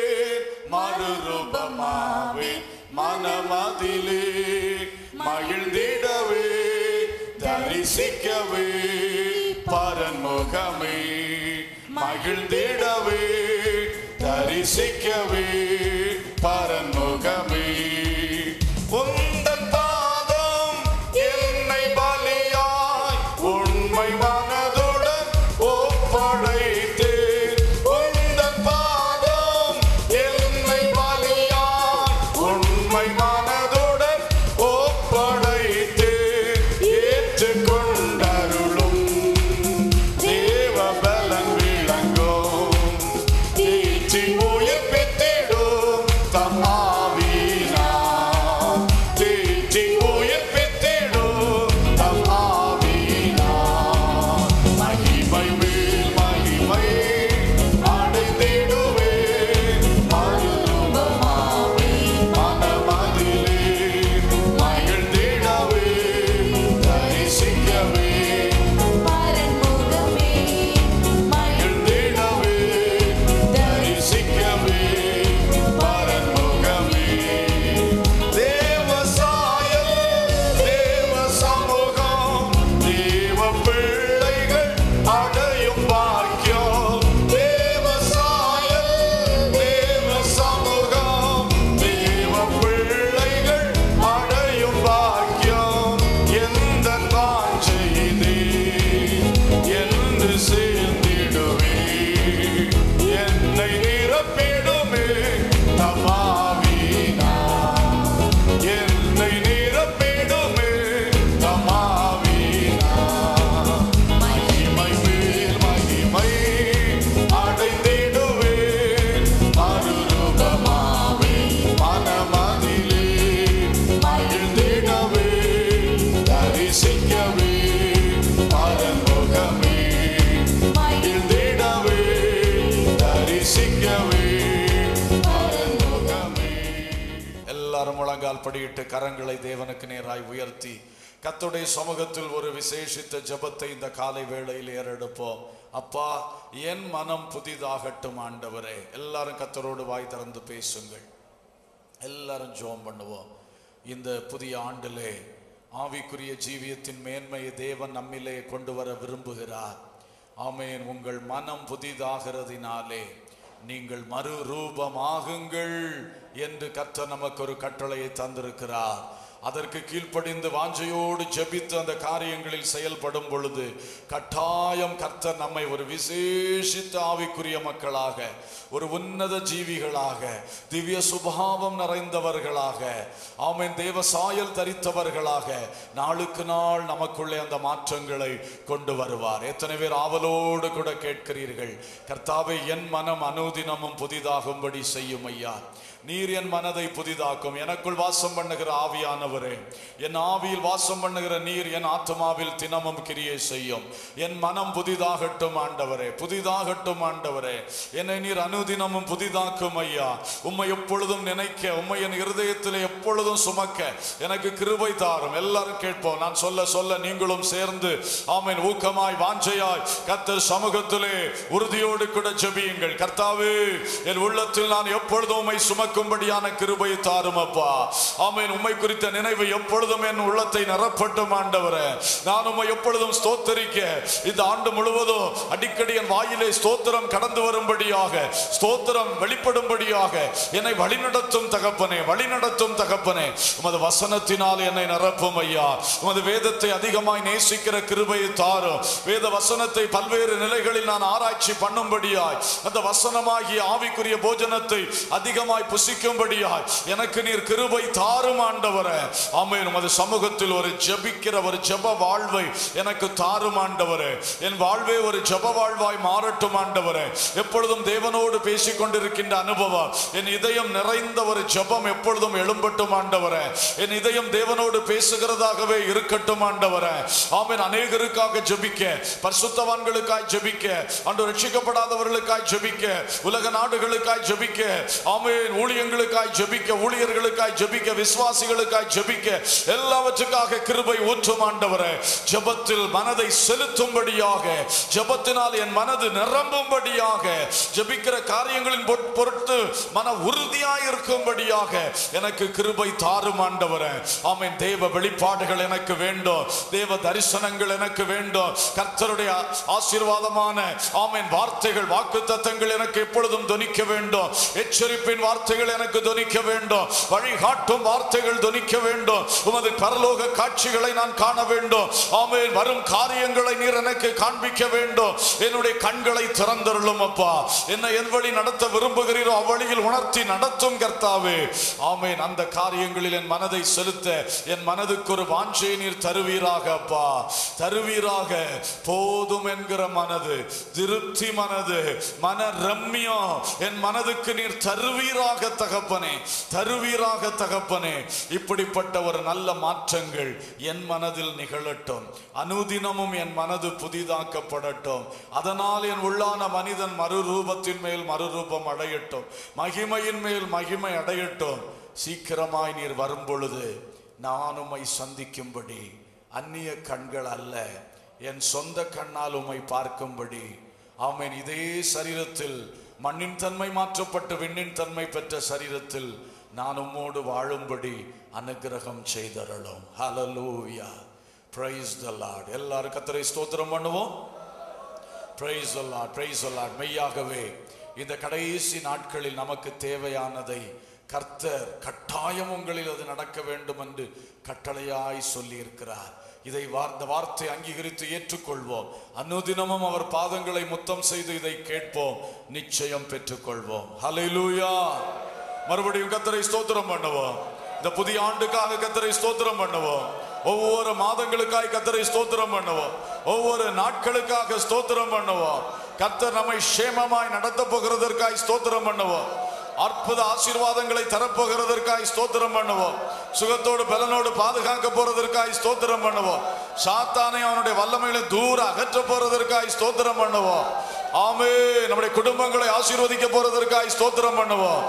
மறுரூபமாவே மனமதிலே மகிழ்ந்திடவே தரிசிக்கவே பரன்முகமே மகிழ்ந்திடவே தரிசிக்கவே பரன்முகமே உந்தன் பாதம் என்னை பலியாய் உண்மை மனதுடன் ஒப்படைத்தேன் உந்தன் பாதம் என்னை பலியாய் உண்மை மனதுடன் ஒப்படைத்தேன் ஏற்றுக்கொண்டருளும் தேவ பலன் விளங்கும் தீச்சி உயிர்ப்பித்திடும் தம்மாவீனா தீச்சி உயிர்ப்பித்திடும் தம்மாவீனா மகிமை மேல் மகிமை அடைந்திடுவே மறுரூபமாவே மனமதிலே மகிழ்ந்திடவே தரிசிக்கவே பரன்முகமே எழுந்திடவே தரிசிக்கவே பரன்முகமே தேவசாயல் தேவ சமூகம் தேவ பிள்ளைகள் அடையும் பாக்கியம் தேவசாயல் தேவ சமூகம் தேவ பிள்ளைகள் அடையும் பாக்கியம் எந்த காஞ்செய்தே என்று சேர்ந்திடுவே என்னை நிரப்பிடுமே தமாவீனா என்னை நிரப்பிடுமே தமாவீனா மகிமை மேல் முழங்கால் படியிட்டு கரங்களை தேவனுக்கு நேராய் உயர்த்தி கர்த்தருடைய சமூகத்தில் ஒரு விசேஷித்த ஜெபத்தை இந்த காலை வேளையில் ஏறெடுப்போம் அப்பா என் மனம் புதிதாகட்டும் ஆண்டவரே எல்லாரும் கர்த்தரோடு வாய் திறந்து பேசுங்கள் எல்லாரும் ஜெபம் பண்ணுவோம் இந்த புதிய ஆண்டிலே ஆவிக்குரிய ஜீவியத்தின் மேன்மையை தேவன் நம்மிலே கொண்டு வர விரும்புகிறார் ஆமென் உங்கள் மனம் புதிதாகிறதினாலே நீங்கள் மறுரூபமாகுங்கள் என்று கர்த்தர் நமக்கு ஒரு கட்டளையை தந்திருக்கிறார் அதற்கு கீழ்ப்படிந்து வாஞ்சையோடு ஜெபித்து அந்த காரியங்களில் செயல்படும் பொழுது கட்டாயம் கர்த்தர் நம்மை ஒரு விசேஷித்த ஆவிக்குரிய மக்களாக ஒரு உன்னத ஜீவிகளாக திவ்ய சுபாவம் நிறைந்தவர்களாக ஆமென் தேவ சாயல் தரித்தவர்களாக நாளுக்கு நாள் நமக்குள்ளே அந்த மாற்றங்களை கொண்டு வருவார் எத்தனை பேர் ஆவலோடு கூட கேட்கிறீர்கள் கர்த்தாவை என் மனம் அனுதினமும் புதிதாகும்படி செய்யும் ஐயா நீர் என் மனதை புதிதாக்கும் எனக்குள் வாசம் பண்ணுகிற ஆவியானவரே என் ஆவியில் வாசம் பண்ணுகிற நீர் என் ஆத்மாவில் தினமும் கிரியை செய்யும் என் மனம் புதிதாகட்டும் ஆண்டவரே புதிதாகட்டும் ஆண்டவரே என்னை நீர் அனுதினமும் புதிதாக்கும் ஐயா உம்மை எப்பொழுதும் நினைக்க உம்மை என் இருதயத்தில் எப்பொழுதும் சுமக்க எனக்கு கிருபை தாரும் எல்லாரும் கேட்போம் நான் சொல்ல சொல்ல நீங்களும் சேர்ந்து ஆமென் ஊக்கமாய் வாஞ்சையாய் கர்த்தர் சமூகத்திலே உறுதியோடு கூட ஜெபியுங்கள் கர்த்தாவே என் உள்ளத்தில் நான் எப்பொழுதும் உம்மை சுமக்கும்படியான கிருபை தாரும் அப்பா ஆமென் உம்மை குறித்த நினைவு எப்பொழுதும் என் உள்ளத்தை நிரப்பட்டும் ஆண்டவரே நான் உம்மை எப்பொழுதும் ஸ்தோத்தரிக்க இந்த ஆண்டு முழுவதும் அடிக்கடி என் வாயிலே ஸ்தோத்திரம் கடந்து வரும்படியாக ஸ்தோத்திரம் வெளிப்படும்படியாக என்னை வழிநடத்தும் தகப்பனே வழிநடத்தும் தகப்பனே உமது வசனத்தினால் என்னை நிரப்பும் ஐயா உமது வேதத்தை அதிகமாய் நேசிக்கிற கிருபையை தாரும் வேத வசனத்தை பல்வேறு நிலைகளில் நான் ஆராய்ச்சி பண்ணும்படியாய் அந்த வசனமாகிய ஆவிக்குரிய போஜனத்தை அதிகமாய் புசிக்கும்படியாய் எனக்கு நீர் கிருபை தாரும் ஆண்டவரே ஆமென் உமது சமூகத்தில் ஒரு ஜெபிக்கிற ஒரு ஜெப வாழ்வை எனக்கு தாரும் ஆண்டவரே என் வாழ்வே ஒரு ஜெப வாழ்வாய் மாறட்டும் ஆண்டவரே எப்பொழுதும் தேவனோடு பேசிக் கொண்டிருக்கின்ற அனுபவம் என் இதயம் நிறைந்த ஒரு ஜெபம் எப்பொழுதும் எழும்பட்டும் ஆண்டவரே என் இதயம் தேவனோடு பேசுகிறதாகவே இருக்கட்டும் ஆண்டவரே ஆமென் அநேகருக்காக ஜெபிக்க பரிசுத்தவான்களுக்காய் ஜெபிக்க அன்று ரட்சிக்கப்படாதவர்களுக்காய் ஜெபிக்க உலக நாடுகளுக்காய் ஜெபிக்க ஆமென் ஊழியங்களுக்காய் ஜெபிக்க ஊழியர்களுக்காய் ஜெபிக்க விசுவாசிகளுக்காய் ஜெபிக்க எல்லாவற்றுக்காக கிருபை ஊற்றும் ஆண்டவரே ஜெபத்தில் மனதை செலுத்தும்படியாக ஜெபத்தினால் என் மனது நிரம்பும்படியாக ஜெபிக்கிற காரியங்களின் பொற்- பொருட்டு மன உறுதியாய் இருக்கும்படியாக எனக்கு கிருபை தாரும் ஆண்டவரே ஆமென் தேவ வெளிப்பாடுகள் எனக்கு வேண்டும் தேவ தரிசனங்கள் எனக்கு வேண்டும் கர்த்தருடைய ஆசீர்வாதமான ஆமென் வார்த்தைகள் வாக்கு தத்தங்கள் எனக்கு எப்பொழுதும் தொனிக்க வேண்டும் எச்சரிப்பின் வார்த்தைகள் எனக்கு தொனிக்க வேண்டும் வழிகாட்டும் வார்த்தைகள் தொனிக்க வேண்டும் உமது பரலோக காட்சிகளை நான் காண வேண்டும் ஆமென் வரும் காரியங்களை நீர் எனக்கு காண்பிக்க வேண்டும் என்னுடைய கண்களை திறந்தருளும் அப்பா என்னை என் வழி நடத்த விரும்புகிறீரோ அவ்வழியில் உணர்த்தி நடத்தும் கர்த்தாவே ஆமென் அந்த காரியங்களில் என் மனதை செலுத்த என் மனதுக்கு ஒரு வாஞ்சை நீர் தருவீராக அப்பா தருவீராக போதும் என்கிற மனது திருப்தி மனது மன ரம்யம் என் மனதுக்கு நீர் தருவீராக தகப்பனே தருவீராக தகப்பனே இப்படிப்பட்ட ஒரு நல்ல மாற்றங்கள் என் மனதில் நிகழட்டும் அனுதினமும் என் மனது புதிதாக்கப்படட்டும் அதனால் என் உள்ளான மனிதன் மறுரூபத்தின் மேல் மறுரூபம் அடையட்டும் மகிமையின் மேல் மகிமை அடையட்டும் சீக்கிரமாய் நீர் வரும் பொழுது நான் உம்மை சந்திக்கும்படி அந்நிய கண்கள் அல்ல என் சொந்த கண்ணால் உம்மை பார்க்கும்படி ஆமென் இதே சரீரத்தில் மண்ணின் தன்மை மாற்றப்பட்டு விண்ணின் தன்மை பெற்ற சரீரத்தில் நான் உம்மோடு வாழும்படி அனுக்கிரகம் செய்தரலும் ஹalleluya praise the lord எல்லாரும் கர்த்தரை ஸ்தோத்திரம் பண்ணுவோம் praise the lord praise the lord மெய்யாகவே இந்த கடைசி நாட்களில் நமக்கு தேவையானதை கர்த்தர் கட்டாயம் உங்களில் அது நடக்க வேண்டும் என்று கட்டளையாய் சொல்லி இருக்கிறார் இதை வார்- இந்த வார்த்தை அங்கீகரித்து ஏற்றுக்கொள்வோம் அனுதினமும் அவர் பாதங்களை முத்தம் செய்து இதை கேட்போம் நிச்சயம் பெற்றுக்கொள்வோம் ஹalleluya மறுபடியும் கத்தரை ஸ்தோத்திரம் பண்ணுவோம் இந்த புதிய ஆண்டுக்காக கத்தரை ஸ்தோத்திரம் பண்ணுவோம் ஒவ்வொரு மாதங்களுக்காய் கத்தரை ஸ்தோத்திரம் பண்ணுவோம் ஒவ்வொரு நாட்களுக்காக ஸ்தோத்திரம் பண்ணுவோம் கர்த்தர் நம்மை சேமமாய் நடத்த போகிறதற்காய் ஸ்தோத்திரம் பண்ணுவோம் அற்புத ஆசீர்வாதங்களை தரப்போகிறதற்காய் ஸ்தோத்திரம் பண்ணுவோம் சுகத்தோடு பலனோடு பாதுகாக்க போறதற்காய் ஸ்தோத்திரம் பண்ணுவோம் சாத்தானை அவனுடைய வல்லமைகளை தூர அகற்ற போறதற்காய் ஸ்தோத்திரம் பண்ணுவோம் ஆமே நம்முடைய குடும்பங்களை ஆசீர்வதிக்க போறதற்காய் ஸ்தோத்திரம் பண்ணுவோம்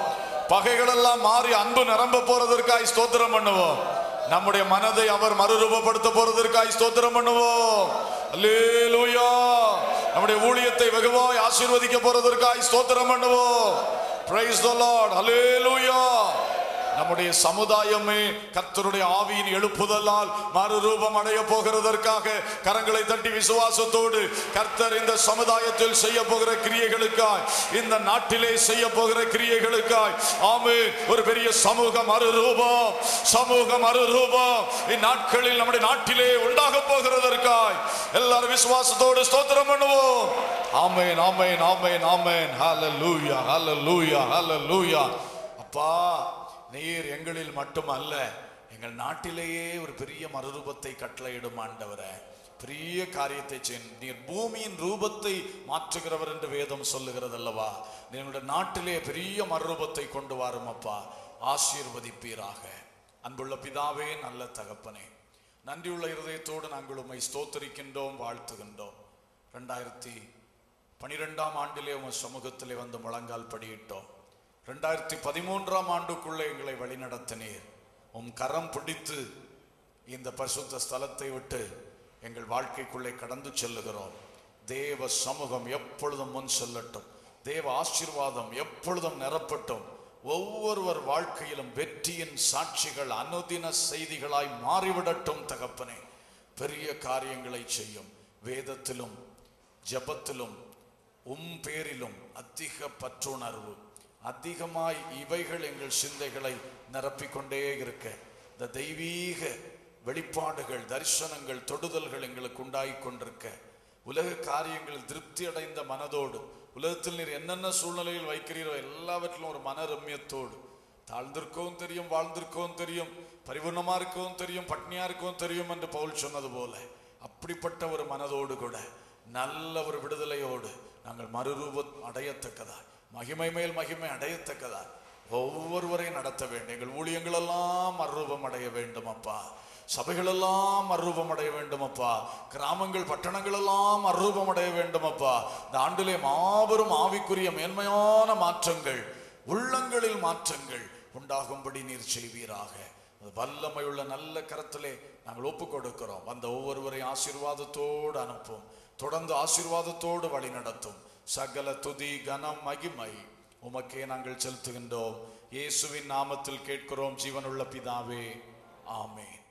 பகைகள் எல்லாம் மாறி அன்பு நிரம்ப போறதற்காய் ஸ்தோத்திரம் பண்ணுவோம் நம்முடைய மனதை அவர் மறுரூபப்படுத்த போறதற்காய் ஸ்தோத்திரம் பண்ணுவோம் அல்லேலூயா நம்முடைய ஊழியத்தை வெகுவாய் ஆசீர்வதிக்க போறதற்காய் ஸ்தோத்திரம் பண்ணுவோம் பிரைஸ் தி லார்ட் அல்லேலூயா நம்முடைய சமுதாயமே கர்த்தருடைய ஆவியின் எழுப்புதலால் மறுரூபம் அடைய போகிறதற்காக கரங்களை தட்டி விசுவாசத்தோடு கர்த்தர் இந்த சமுதாயத்தில் செய்ய போகிற கிரியைகளுக்காய் இந்த நாட்டிலே செய்ய போகிற கிரியைகளுக்காய் ஆமே ஒரு பெரிய சமூக மறுரூபம் சமூக மறுரூபம் இந்நாட்களில் நம்முடைய நாட்டிலே உண்டாக போகிறதற்காய் எல்லாரும் விசுவாசத்தோடு ஸ்தோத்திரம் பண்ணுவோம் ஆமேன் ஆமேன் ஆமேன் ஆமேன் ஹalleluya ஹalleluya ஹalleluya அப்பா நீர் எங்களில் மட்டுமல்ல எங்கள் நாட்டிலேயே ஒரு பெரிய மறுரூபத்தை கட்டளையிடும் ஆண்டவரே பெரிய காரியத்தை செய் நீர் பூமியின் ரூபத்தை மாற்றுகிறவர் என்று வேதம் சொல்லுகிறது அல்லவா எங்களுடைய நாட்டிலே பெரிய மறுரூபத்தை கொண்டு வாரும் அப்பா ஆசீர்வதிப்பீராக அன்புள்ள பிதாவே நல்ல தகப்பனே நன்றியுள்ள இருதயத்தோடு நாங்கள் உம்மை ஸ்தோத்தரிக்கின்றோம் வாழ்த்துகின்றோம் ரெண்டாயிரத்தி பனிரெண்டாம் ஆண்டிலே உங்க சமூகத்திலே வந்து முழங்கால் படியிட்டோம் ரெண்டாயிரத்தி பதிமூன்றாம் ஆண்டுக்குள்ளே எங்களை வழிநடத்தினீர் உம் கரம் பிடித்து இந்த பரிசுத்த ஸ்தலத்தை விட்டு எங்கள் வாழ்க்கைக்குள்ளே கடந்து செல்லுகிறோம் தேவ சமூகம் எப்பொழுதும் முன் செல்லட்டும் தேவ ஆசீர்வாதம் எப்பொழுதும் நிரப்பட்டும் ஒவ்வொருவர் வாழ்க்கையிலும் வெற்றியின் சாட்சிகள் அனுதின செய்திகளாய் மாறிவிடட்டும் தகப்பனே பெரிய காரியங்களை செய்யும் வேதத்திலும் ஜெபத்திலும் உம் பேரிலும் அதிக பற்றுணர்வு அதிகமாய் இவைகள் எங்கள் சிந்தைகளை நிரப்பிக்கொண்டே இருக்க இந்த தெய்வீக வெளிப்பாடுகள் தரிசனங்கள் தொடுதல்கள் எங்களுக்கு உண்டாகிக் கொண்டிருக்க உலக காரியங்களில் திருப்தி அடைந்த மனதோடு உலகத்தில் நீர் என்னென்ன சூழ்நிலையில் வைக்கிறீரோ எல்லாவற்றிலும் ஒரு மன ரம்யத்தோடு தாழ்ந்திருக்கவும் தெரியும் வாழ்ந்திருக்கவும் தெரியும் பரிபூர்ணமா இருக்கவும் தெரியும் பட்னியா இருக்கவும் தெரியும் என்று பவுல் சொன்னது போல அப்படிப்பட்ட ஒரு மனதோடு கூட நல்ல ஒரு விடுதலையோடு நாங்கள் மறுரூபம் அடையத்தக்கதா மகிமை மேல் மகிமை அடையத்தக்கதா ஒவ்வொருவரையும் நடத்த வேண்டும் எங்கள் ஊழியங்கள் எல்லாம் மறுரூபம் அடைய வேண்டும் அப்பா சபைகள் எல்லாம் மறுரூபம் அடைய வேண்டும் அப்பா கிராமங்கள் பட்டணங்கள் எல்லாம் மறுரூபம் அடைய வேண்டும் அப்பா இந்த ஆண்டிலே மாபெரும் ஆவிக்குரிய மேன்மையான மாற்றங்கள் உள்ளங்களில் மாற்றங்கள் உண்டாகும்படி நீர் செய்வீராக அது வல்லமையுள்ள நல்ல கரத்திலே நாங்கள் ஒப்பு கொடுக்கிறோம் வந்த ஒவ்வொருவரையும் ஆசீர்வாதத்தோடு அனுப்பும் தொடர்ந்து ஆசீர்வாதத்தோடு வழி நடத்தும் சகல துதி கனம் மகிமை உமக்கே நாங்கள் செலுத்துகின்றோம் இயேசுவின் நாமத்தில் கேட்கிறோம் ஜீவனுள்ள பிதாவே ஆமென்